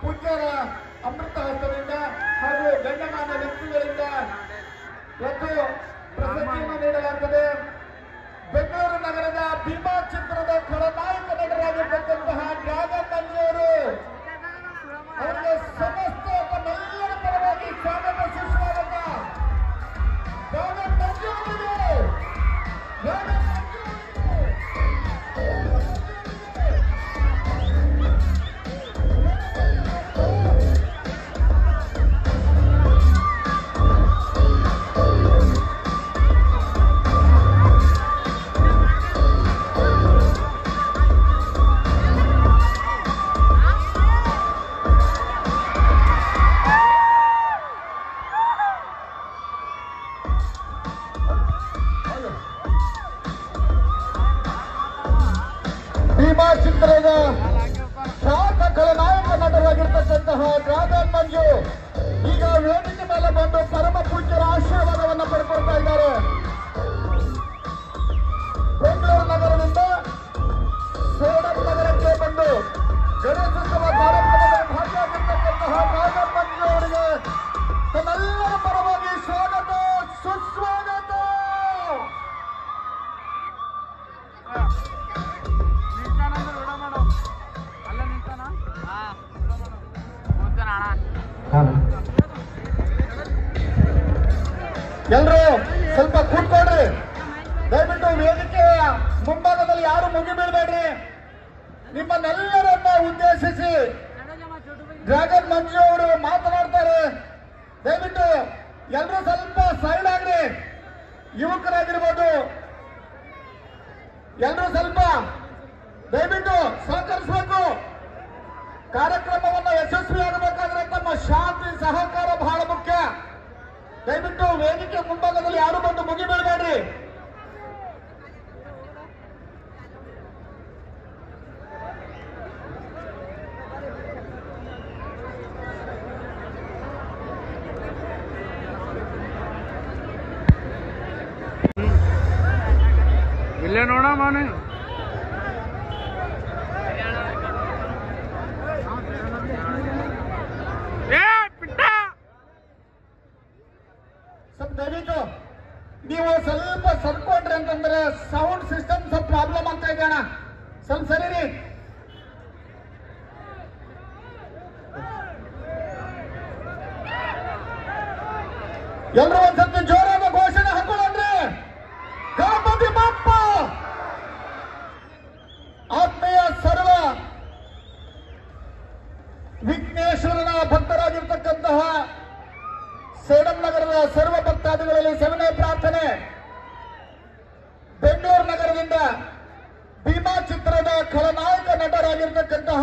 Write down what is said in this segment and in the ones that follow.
ಪೂಜ್ಯರ ಅಮೃತ ಹಸ್ತದಿಂದ ಹಾಗೂ ಗಣ್ಯಮಾನ ವ್ಯಕ್ತಿಗಳಿಂದ ಇವತ್ತು ಪ್ರಶಸ್ತಿಯನ್ನು ನೀಡಲಾಗುತ್ತದೆ ಬೆಂಗಳೂರು ನಗರದ ಭೀಮಾ ಚಿತ್ರದ ಖಳನಾಯಕ ನಟರಾಗಿರ್ತಕ್ಕಂತಹ ಡ್ರಾಗನ್ ಮಂಜಿಯವರು ಅವರಿಗೆ ಸಮಸ್ತ ತಮ್ಮೆಲ್ಲರ ಪರವಾಗಿ ಸ್ವಾಗತ ಸುಸ್ವಾಗತ ಡ್ರಾಗನ್ ಮಂಜು ಅವರಿಗೆ ಡ್ರಾಗನ್ ಮಂಜು ಅವರಿಗೆ ಭೀಮಾ ಚಿತ್ರದ ಖ್ಯಾತ ಖಳನಾಯಕ ನಟರಾಗಿರ್ತಕ್ಕಂತಹ ಡ್ರಾಗನ್ ಮಂಜು ಈಗ ವೇದಿಕೆ ಮೇಲೆ ಬಂದು ಪರಮ ಪೂಜ್ಯರ ಆಶೀರ್ವಾದವನ್ನು ಪಡ್ಕೊಳ್ತಾ ಇದ್ದಾರೆ ಬೆಂಗಳೂರು ನಗರದಿಂದ ಸೇಡಂ ನಗರಕ್ಕೆ ಬಂದು ಗಣೇಶೋತ್ಸವ ಕಾರ್ಯಕ್ರಮದಲ್ಲಿ ಭಾಗಿಯಾಗಿರ್ತಕ್ಕಂತಹ ಡ್ರಾಗನ್ ಮಂಜು ಅವರಿಗೆ ತಮ್ಮೆಲ್ಲರ ಪರವಾಗಿ ಸ್ವಾಗತ ಸುಸ್ವಾಗತ ನಿಂತಾನಂದ್ರೆ ವಿಡ ಮಾಡು ಅಲ್ಲ ನಿಂತಾನ ಹಾ ವಿಡ ಮಾಡು ಕೂತಾನ ಅಣ್ಣ ಎಲ್ರು ಸ್ವಲ್ಪ ಕೂತ್ಕೊಳ್ರಿ ದಯವಿಟ್ಟು ವೇದಿಕೆಯ ಮುಂಭಾಗದಲ್ಲಿ ಯಾರು ಮುಗಿ ಬೀಳ್ಬೇಡ್ರಿ ನಿಮ್ಮನ್ನೆಲ್ಲರನ್ನ ಉದ್ದೇಶಿಸಿ ಡ್ರಾಗನ್ ಮಂಜು ಅವರು ಮಾತನಾಡ್ತಾರೆ ದಯವಿಟ್ಟು ಎಲ್ರು ಸ್ವಲ್ಪ ಸೈಡ್ ಆಗ್ರಿ ಯುವಕರಾಗಿರ್ಬೋದು ಎಲ್ರು ಸ್ವಲ್ಪ ದಯವಿಟ್ಟು ಸಹಕರಿಸಬೇಕು ಕಾರ್ಯಕ್ರಮವನ್ನು ಯಶಸ್ವಿಯಾಗಬೇಕಾದ್ರೆ ತಮ್ಮ ಶಾಂತಿ ಸಹಕಾರ ಬಹಳ ಮುಖ್ಯ ದಯವಿಟ್ಟು ವೇದಿಕೆ ಮುಂಭಾಗದಲ್ಲಿ ಯಾರು ಬಂದು ಮುಗಿ ಬೀಳಬೇಡ್ರಿ ಇಲ್ಲೇ ನೋಡ ಮಾನು ಏ ಪಿಟ್ಟ ಸ್ವಲ್ಪ ದಯವಿಟ್ಟು ನೀವು ಸ್ವಲ್ಪ ಸರ್ಕೊಂಡ್ರಿ ಅಂತಂದ್ರೆ ಸೌಂಡ್ ಸಿಸ್ಟಮ್ ಸ್ವಲ್ಪ ಪ್ರಾಬ್ಲಮ್ ಆಗ್ತಾ ಇದೆ ಅಣ್ಣ ಸ್ವಲ್ಪ ಸರಿ ರೀ ಎಲ್ರು ಒಂದ್ಸತಿ ಜೋರಾದ ಘೋಷಣೆ ಹಾಕೊಳ್ಳಂದ್ರೆ ಗಣಪತಿ ಬಾಪ್ಪ ಆತ್ಮೀಯ ಸರ್ವ ವಿಘ್ನೇಶ್ವರನ ಭಕ್ತರಾಗಿರ್ತಕ್ಕಂತಹ ಸೇಡಂ ನಗರದ ಸರ್ವ ಭಕ್ತಾದಿಗಳಲ್ಲಿ ಸವಿನಯ ಪ್ರಾರ್ಥನೆ ಬೆಂಗಳೂರು ನಗರದಿಂದ ಭೀಮಾ ಚಿತ್ರದ ಖಳನಾಯಕ ನಟರಾಗಿರ್ತಕ್ಕಂತಹ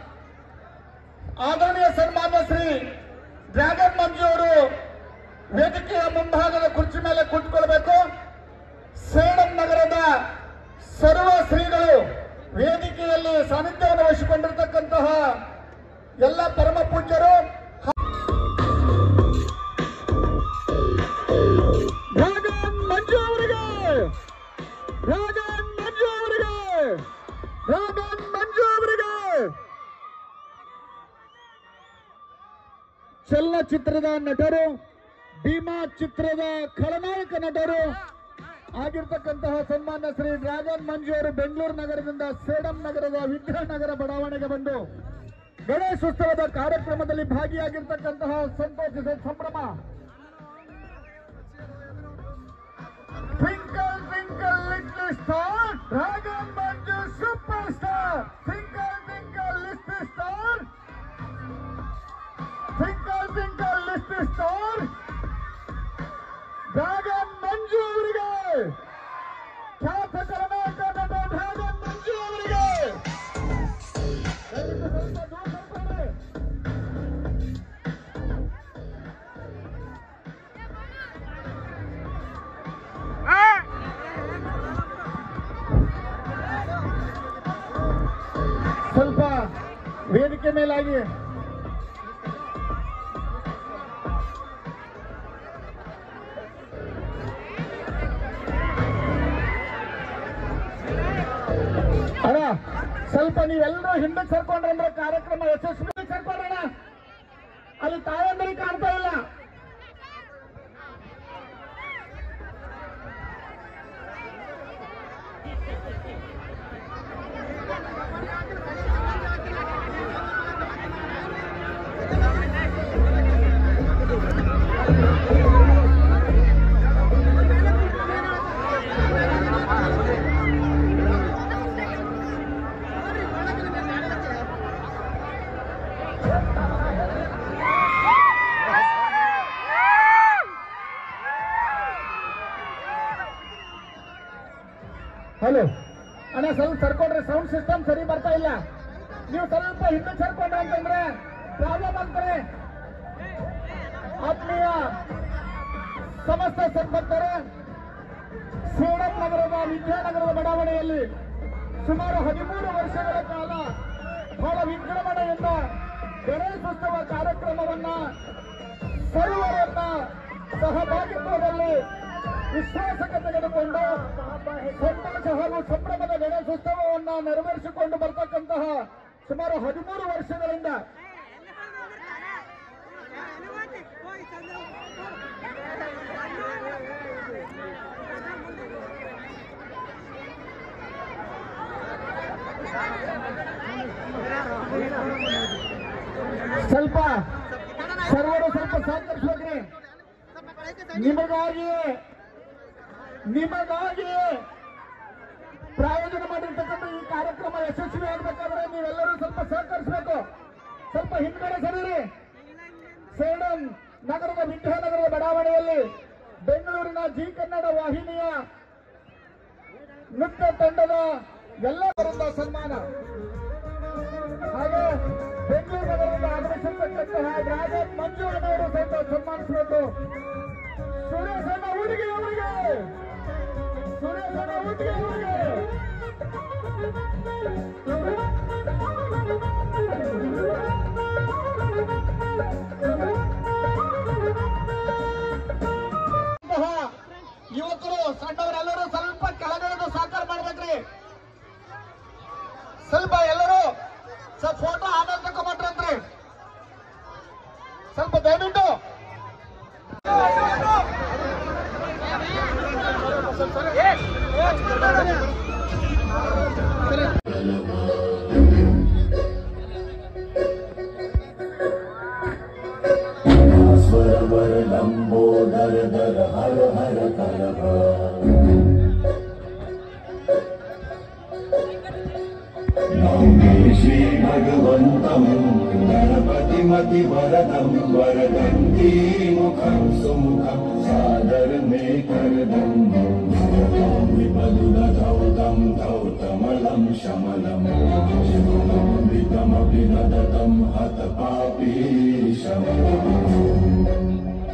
ಆದರಣೀಯ ಸನ್ಮಾನ್ಯ ಶ್ರೀ ಡ್ರ್ಯಾಗನ್ ಮಂಜು ಅವರು ವೇದಿಕೆಯ ಮುಂಭಾಗದ ಕುರ್ಚಿ ಮೇಲೆ ಕೂತ್ಕೊಳ್ಬೇಕು ಸೇಡಂ ನಗರದ ಸರ್ವ ಶ್ರೀಗಳು ವೇದಿಕೆಯಲ್ಲಿ ಸಾನ್ನಿಧ್ಯವನ್ನು ವಹಿಸಿಕೊಂಡಿರ್ತಕ್ಕಂತಹ ಎಲ್ಲ ಪರಮ ಪೂಜ್ಯರು ಡ್ರ್ಯಾಗನ್ ಮಂಜು ಅವರಿಗೆ ಡ್ರ್ಯಾಗನ್ ಮಂಜು ಅವರಿಗೆ ಡ್ರ್ಯಾಗನ್ ಮಂಜು ಅವರಿಗೆ ಚಲನಚಿತ್ರದ ನಟರು ಭೀಮಾ ಚಿತ್ರದ ಖಳನಾಯಕ ನಟರು ಆಗಿರ್ತಕ್ಕಂತಹ ಸನ್ಮಾನ್ಯ ಶ್ರೀ ಡ್ರ್ಯಾಗನ್ ಮಂಜು ಅವರು ಬೆಂಗಳೂರು ನಗರದಿಂದ ಸೇಡಂ ನಗರದ ವಿದ್ಯಾನಗರ ಬಡಾವಣೆಗೆ ಬಂದು ಗಣೇಶೋತ್ಸವದ ಕಾರ್ಯಕ್ರಮದಲ್ಲಿ ಭಾಗಿಯಾಗಿರ್ತಕ್ಕಂತಹ ಸಂತೋಷದ ಸಂಭ್ರಮ Twinkle, twinkle, little star, Dragon Manju superstar. Twinkle, twinkle, little star. Twinkle, twinkle, little star. Dragon Manju ಅವರಿಗೆ ಖ್ಯಾತ ಕರ್ನಾಟಕ ನಟ ಡ್ರ್ಯಾಗನ್ ಮಂಜು ಅವರಿಗೆ ದಯವಿಟ್ಟು ಸ್ವಲ್ಪ ದೂರ ಸರ್ಕೊಳ್ಳಿ. ಏ ಸ್ವಲ್ಪ ವೇದಿಕೆ ಮೇಲಾಗಿ ಅಣ್ಣ ಸ್ವಲ್ಪ ನೀವೆಲ್ಲರೂ ಹಿಂದಕ್ಕೆ ಸರ್ಕೊಂಡ್ರೆ ಅಂದ್ರೆ ಕಾರ್ಯಕ್ರಮ ಯಶಸ್ವಿ ಸರ್ಕೊಂಡ್ರಣ ಅಲ್ಲಿ ತಾಯಂದರಿಗೆ ಕಾಣ್ತಾ ಇಲ್ಲ ಹಲೋ ಅಣ್ಣ ಸ್ವಲ್ಪ ಸರ್ಕೊಂಡ್ರೆ ಸೌಂಡ್ ಸಿಸ್ಟಮ್ ಸರಿ ಬರ್ತಾ ಇಲ್ಲ ನೀವು ಸ್ವಲ್ಪ ಹಿಂದೆ ಸರ್ಕೊಂಡ್ರೆ ಅಂತಂದ್ರೆ ಪ್ರಾಬ್ಲಮ್ ಆಗ್ತಾರೆ ಆತ್ಮೀಯ ಸಮಸ್ತ ಸಂಪತ್ತರೆ ಸೇಡಂ ನಗರದ ವಿದ್ಯಾನಗರದ ಬಡಾವಣೆಯಲ್ಲಿ ಸುಮಾರು ಹದಿಮೂರು ವರ್ಷಗಳ ಕಾಲ ಬಹಳ ವಿಜೃಂಭಣೆಯಿಂದ ಗಣೇಶೋತ್ಸವ ಕಾರ್ಯಕ್ರಮವನ್ನ ಸರ್ವರನ್ನ ಸಹಭಾಗಿತ್ವದಲ್ಲಿ ವಿಶ್ವಾಸಕ್ಕೆ ತೆಗೆದುಕೊಂಡು ಸಂತೋಷ ಹಾಗೂ ಸಂಭ್ರಮದ ಗಣೇಶೋತ್ಸವವನ್ನ ನೆರವೇರಿಸಿಕೊಂಡು ಬರ್ತಕ್ಕಂತಹ ಸುಮಾರು ಹದಿಮೂರು ವರ್ಷಗಳಿಂದ ಸ್ವಲ್ಪ ಸರ್ವರು ಸ್ವಲ್ಪ ಸಹಕರಿಸ್ಬೇಕ್ರಿ ನಿಮಗಾಗಿ ನಿಮಗಾಗಿ ಪ್ರಾಯೋಜನೆ ಮಾಡಿರ್ತಕ್ಕಂಥ ಈ ಕಾರ್ಯಕ್ರಮ ಯಶಸ್ವಿ ಆಗ್ಬೇಕಾದ್ರೆ ನೀವೆಲ್ಲರೂ ಸ್ವಲ್ಪ ಸಹಕರಿಸಬೇಕು ಸ್ವಲ್ಪ ಹಿಂದ್ಗಡೆ ಸರಿರಿ ಸೇಡಂ ನಗರದ ವಿದ್ಯಾನಗರದ ಬಡಾವಣೆಯಲ್ಲಿ ಬೆಂಗಳೂರಿನ ಜಿ ಕನ್ನಡ ವಾಹಿನಿಯ ನೃತ್ಯ ತಂಡದ ಎಲ್ಲರಿಂದ ಸನ್ಮಾನ ಹಾಗೆ ಬೆಂಗಳೂರು ನಗರದಿಂದ ಆಗಮಿಸಿರ್ತಕ್ಕಂತಹ ಡ್ರಾಗನ್ ಮಂಜುವಣ್ಣವರು ಸಹಿತ ಸನ್ಮಾನಿಸಬೇಕು ಸುರೇಶಣ್ಣ ಊರಿಗೆ ಊರಿಗೆ ಸುರೇಶಣ್ಣ ಊರಿಗೆ ಊರಿಗೆ ಇಂತಹ ಯುವಕರು ಸಣ್ಣವರೆಲ್ಲರೂ ಸ್ವಲ್ಪ ಕೆಳಗಡೆ ಸಾಕಾರ ಮಾಡ್ಬೇಕ್ರಿ ಸ್ವಲ್ಪ ಎಲ್ಲರೂ ಸ್ವಲ್ಪ ಫೋಟೋ ಆಮೇಲೆ ತಗೊಂಡ್ಬಂದ್ರಂತ್ರಿ ಸ್ವಲ್ಪ ದಯವಿಟ್ಟು स्वर वर लंबोदर दर हर हर कलभ नौमे श्री भगवन्तं गणपतिमति वरदं वरदन्ती मुखं सुमुखं सादर मे करदं विपदुदधौतं धौतमलं शमलम् शिवममृतमपि ददतं हतपापी शमलम्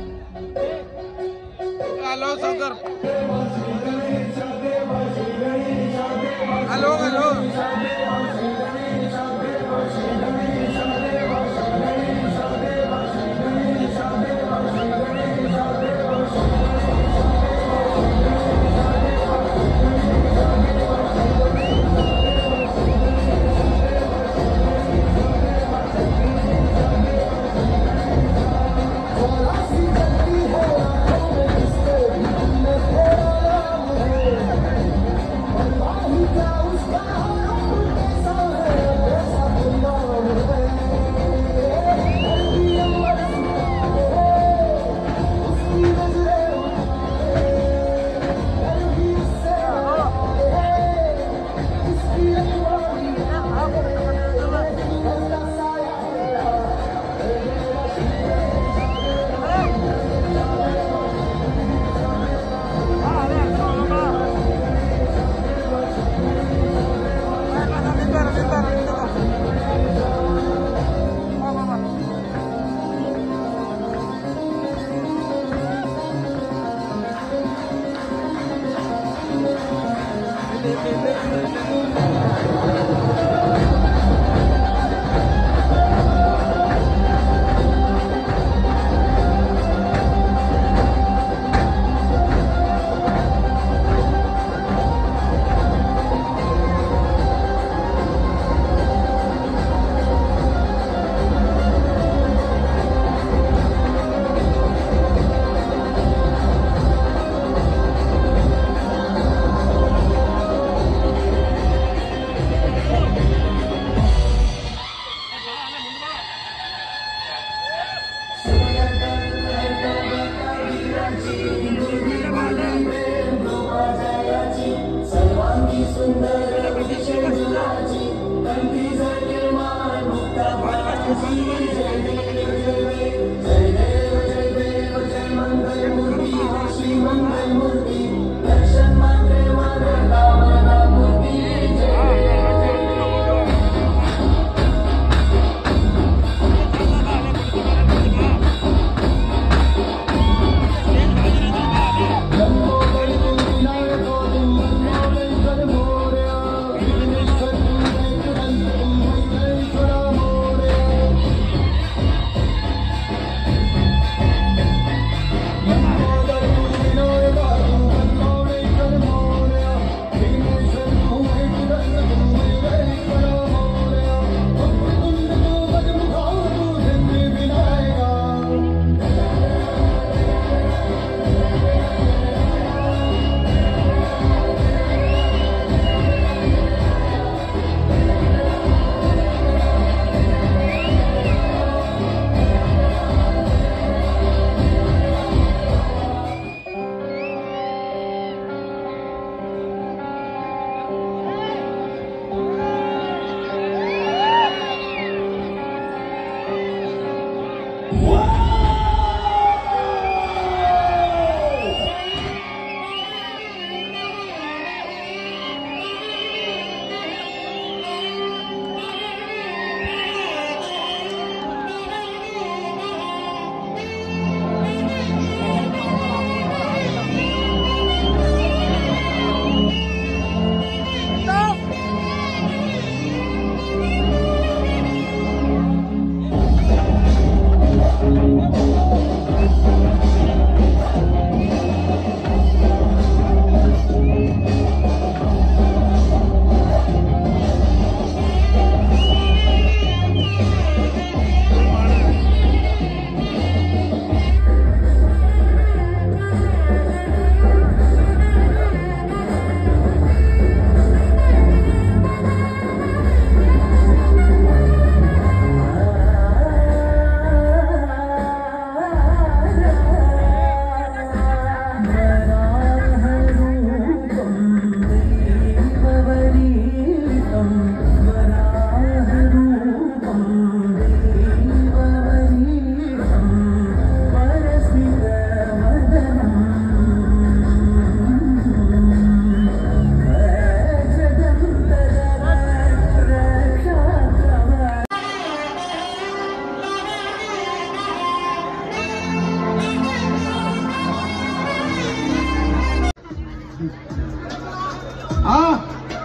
हॅलो सावकार हॅलो हॅलो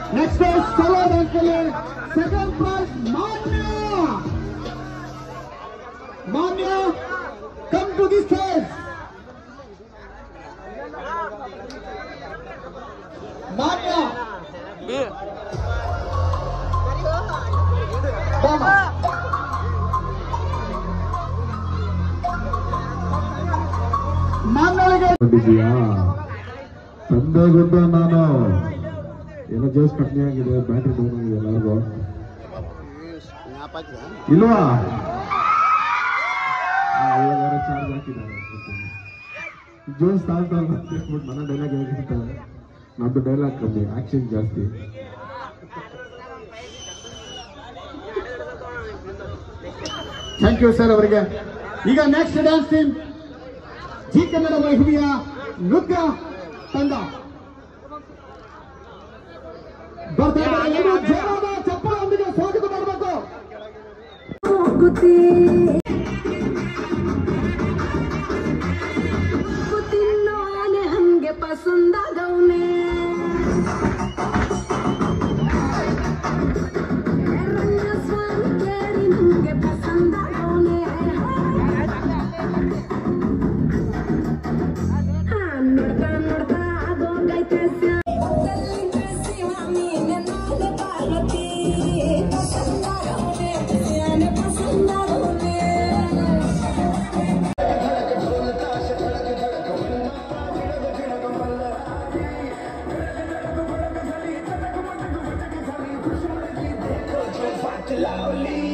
ನೆಕ್ಸ್ಟ್ ಸೋಲೋ ಡ್ಯಾನ್ಸಲ್ಲಿ second prize Manya Manya come to the stage ಮಾನ್ಯ ಬಾಮ. ಮಾನ್ಯಳಿಗೆ ಬಂದಿದ್ಯಾ ತಂದೆ ಗೊತ್ತ ನಾನು ಏನೋ ಜೋಸ್ ಕಮ್ಮಿ ಆಗಿದೆ ಬ್ಯಾಟ್ರಿ ಡೌನ್ ಆಗಿದೆ ಎಲ್ಲರಿಗೂ ಇಲ್ವಾ ಚಾರ್ಜ್ ಹಾಕಿದ್ದಾರೆ ಜೋಸ್ ತಾಳ್ತಾ ಇಲ್ಲ ಅಂತ ಹೇಳ್ಬಿಟ್ಟು ನನ್ನ ಡೈಲಾಗ್ ಹೇಳ್ತಿರ್ತಾರೆ ನಮ್ದು ಡೈಲಾಗ್ ಕಮ್ಮಿ ಆಕ್ಷನ್ ಜಾಸ್ತಿ ಥ್ಯಾಂಕ್ ಯು ಸರ್ ಅವರಿಗೆ ಈಗ next dance team G Kannada ವೈಭವಿಯ ನೃತ್ಯ ತಂಡ ಬರ್ತಾ ಇದ್ದಾರೆ. ಎಲ್ಲರೂ ಜೋರಾದ ಚಪ್ಪಳೊಂದಿಗೆ ಸ್ವಾಗತ ಮಾಡಬೇಕು ತಿನ್ನೋನೆ ಹಂಗೆ ಪಸಂದಾಗವ್ನೆ ರಂಗ ಸ್ವಾಮಿ ಕೇಳಿ ನಂಗೆ ಪಸಂದಾಗವ್ನೆ ಹಾ, ನೋಡ್ತಾ ನೋಡ್ತಾ ಆಗೋಗೈತೆ ಸ್ವಾಮಿ ನನ್ನ ಪಾರ್ವತಿ ಪಸಂದಾಗವ್ನೆ ಪಸಂದಾಗವ್ನೆ Lovely